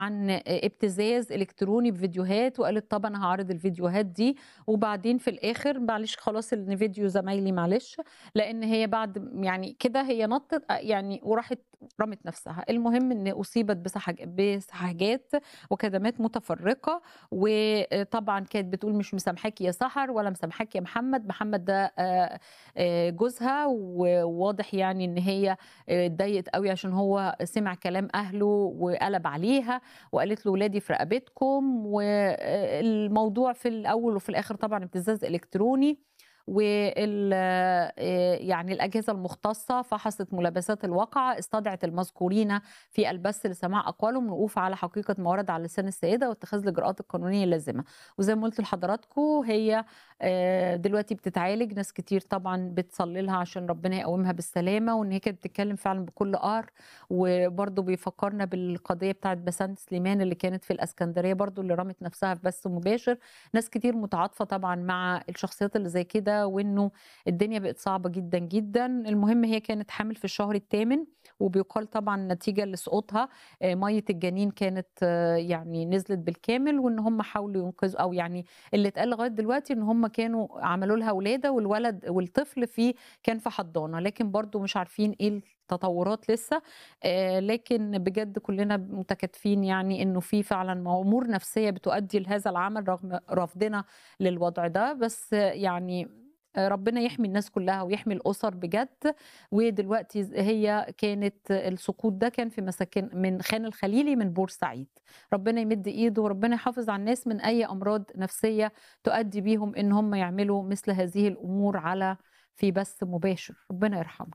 عن ابتزاز إلكتروني بفيديوهات وقالت طب أنا هاعرض الفيديوهات دي، وبعدين في الآخر معلش خلاص إن فيديو زمايلي معلش، لإن هي بعد يعني كده هي نطِّت أ يعني وراحت رمت نفسها، المهم إن أُصيبت بسحج بسحاجات وكدمات متفرقة، وطبعًا كانت بتقول مش مسامحاك يا سحر ولا مسامحاك يا محمد، محمد ده آآ آآ جوزها وواضح يعني إن هي آآ اتضايقت أوي عشان هو سمع كلام أهله وقلب عليها، وقالت له ولادي في رقبتكم، والموضوع في الأول وفي الآخر طبعًا ابتزاز إلكتروني، وال آآ يعني الأجهزة المختصة فحصت ملابسات الواقعة، استدعت المذكورين في البث لسماع أقوالهم للوقوف على حقيقة ما ورد على لسان السيدة واتخاذ الإجراءات القانونية اللازمة، وزي ما قُلت لحضراتكم هي آآ دلوقتي بتتعالج، ناس كتير طبعًا بتصلّي لها عشان ربنا يقوّمها بالسلامة، وإن هي كانت بتتكلم فعلًا بكل قهر، وبرضه بيفكّرنا بالقضية بتاعة بسنت سليمان اللي كانت في الإسكندرية برضه اللي رمت نفسها في بث مباشر، ناس كتير متعاطفة طبعًا مع الشخصيات اللي زي كده، وإنه الدنيا بقت صعبة جدًا، جدًا، المهم هي كانت حامل في الشهر التامن، وبيُقال طبعًا نتيجة لسقوطها آآ مَيّة الجنين كانت يعني نزلت بالكامل، وإن هُم حاولوا ينقذوا أو يعني اللي اتقال لغاية دلوقتي إن هُم كانوا عملوا لها ولادة والولد والطفل في كان في حضانة، لكن برضه مش عارفين إيه التطورات لسه، آآ لكن بجد كلنا متكاتفين يعني إنه في فعلًا أمور نفسية بتؤدي لهذا العمل رغم رفضنا للوضع ده، بس يعني ربنا يحمي الناس كلها ويحمي الأسر بجد، ودلوقتي ز هي كانت السقوط ده كان في مساكن من خان الخليلي من بورسعيد، ربنا يمد إيده وربنا يحافظ على الناس من أي أمراض نفسية تؤدي بيهم إن هُم يعملوا مثل هذه الأمور على في بث مباشر، ربنا يرحمنا.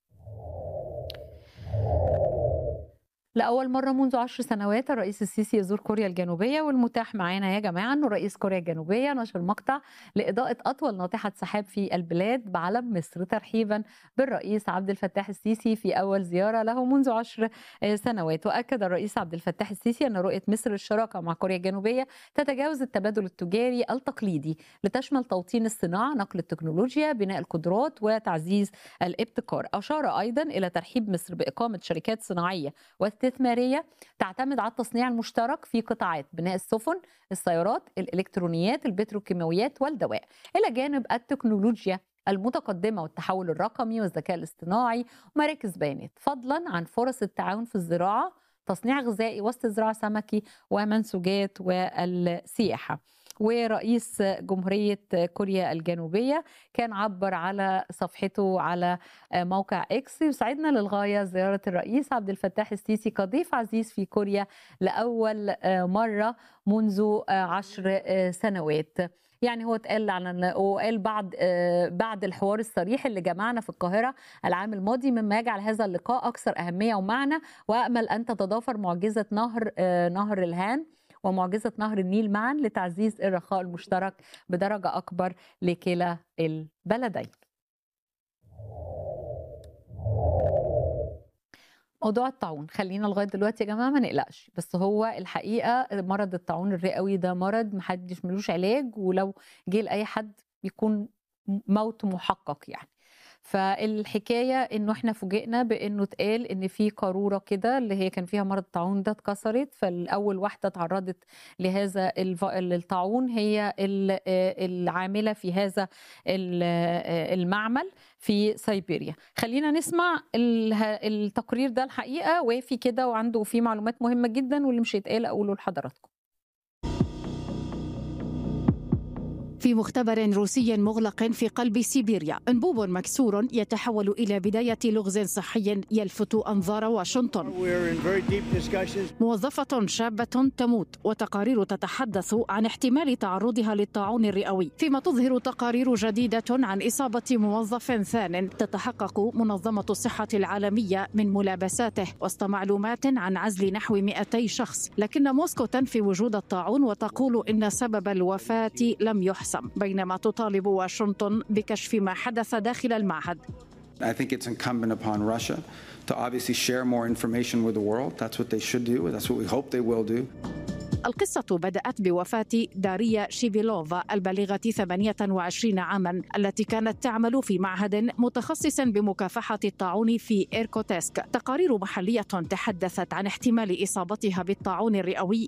لأول مرة منذ 10 سنوات الرئيس السيسي يزور كوريا الجنوبية، والمتاح معانا يا جماعة إنه رئيس كوريا الجنوبية نشر مقطع لإضاءة أطول ناطحة سحاب في البلاد بعلم مصر ترحيبًا بالرئيس عبد الفتاح السيسي في أول زيارة له منذ 10 آآ سنوات، وأكد الرئيس عبد الفتاح السيسي أن رؤية مصر للشراكة مع كوريا الجنوبية تتجاوز التبادل التجاري التقليدي، لتشمل توطين الصناعة، نقل التكنولوجيا، بناء القدرات، وتعزيز الابتكار. أشار أيضًا إلى ترحيب مصر بإقامة شركات صناعية واستثمارية تعتمد على التصنيع المشترك في قطاعات بناء السفن، السيارات، الإلكترونيات، البتروكيماويات والدواء، إلى جانب التكنولوجيا المتقدمة والتحول الرقمي والذكاء الاصطناعي ومراكز بيانات، فضلًا عن فرص التعاون في الزراعة، تصنيع غذائي واستزراع سمكي ومنسوجات والسياحة. ورئيس جمهورية كوريا الجنوبية كان عبّر على صفحته على موقع إكس يسعدنا للغاية زيارة الرئيس عبد الفتاح السيسي كضيف عزيز في كوريا لأول مرة منذ 10 سنوات. يعني هو اتقال على وقال بعد آآ بعد الحوار الصريح اللي جمعنا في القاهرة العام الماضي مما يجعل هذا اللقاء أكثر أهمية ومعنى، وأأمل أن تتضافر معجزة نهر آآ نهر الهان ومعجزة نهر النيل معًا لتعزيز الرخاء المشترك بدرجة أكبر لكلا البلدين. موضوع الطاعون، خلّينا لغاية دلوقتي يا جماعة ما نقلقش، بس هو الحقيقة مرض الطاعون الرئوي ده مرض ما حدش ما لوش علاج، ولو جه لأي حد بيكون م موت محقق يعني. فالحكاية إنه إحنا فوجئنا بإنه اتقال إن في قارورة كده اللي هي كان فيها مرض الطاعون ده اتكسرت، فالأول واحدة اتعرضت لهذا الف الطاعون هي ال آآ العاملة في هذا ال آآ المعمل في سيبيريا. خلّينا نسمع اله التقرير ده الحقيقة وافي كده وعنده فيه معلومات مهمة جدًا، واللي مش هيتقال أقوله لحضراتكم. في مختبر روسي مغلق في قلب سيبيريا انبوب مكسور يتحول الى بدايه لغز صحي يلفت انظار واشنطن موظفه شابه تموت وتقارير تتحدث عن احتمال تعرضها للطاعون الرئوي فيما تظهر تقارير جديده عن اصابه موظف ثان تتحقق منظمه الصحه العالميه من ملابساته وسط معلومات عن عزل نحو 200 شخص لكن موسكو تنفي وجود الطاعون وتقول ان سبب الوفاه لم يحسم بينما تطالب واشنطن بكشف ما حدث داخل المعهد I think it's incumbent upon Russia to obviously share more information with the world. That's what they should do. That's what we hope they will do. القصة بدأت بوفاة داريا شيفيلوفا البالغة 28 عاما التي كانت تعمل في معهد متخصص بمكافحة الطاعون في إيركوتسك تقارير محلية تحدثت عن احتمال إصابتها بالطاعون الرئوي